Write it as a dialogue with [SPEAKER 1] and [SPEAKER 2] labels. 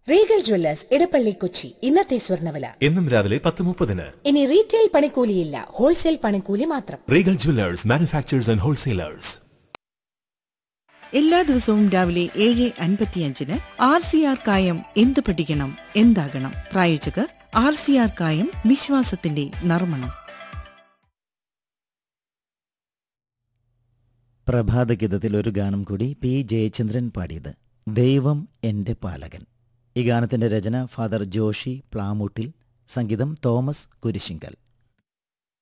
[SPEAKER 1] Regal Jewellers Edappally Kochi ഇന്നത്തെ സ്വർണ്ണവില
[SPEAKER 2] എന്നും രാവിലെ പത്ത് മുപ്പതിന്
[SPEAKER 1] ഇനി റീറ്റെയിൽ പണിക്കൂലിയില്ല ഹോൾസെയിൽ പണിക്കൂലി മാത്രം
[SPEAKER 2] റീഗൽ ജുവലേഴ്സ് മാനുഫാക്ചേഴ്സ് ആൻഡ് ഹോൾസെയിലേഴ്സ്
[SPEAKER 3] എല്ലാ ദിവസവും രാവിലെ ഏഴ് അൻപത്തിയഞ്ചിന് ആർ സി ആർ കായം എന്ത് പഠിക്കണം എന്താകണം പ്രായോജകർ ആർ സി ആർ കായം വിശ്വാസത്തിന്റെ നർമ്മണം
[SPEAKER 4] പ്രഭാതഗീതത്തിൽ ഒരു ഗാനം കൂടി പി ജയചന്ദ്രൻ പാടിയത് ദൈവം എൻ്റെ പാലകൻ ഈ ഗാനത്തിൻ്റെ രചന ഫാദർ ജോഷി പ്ലാമൂട്ടിൽ സംഗീതം തോമസ് കുരിശിങ്കൽ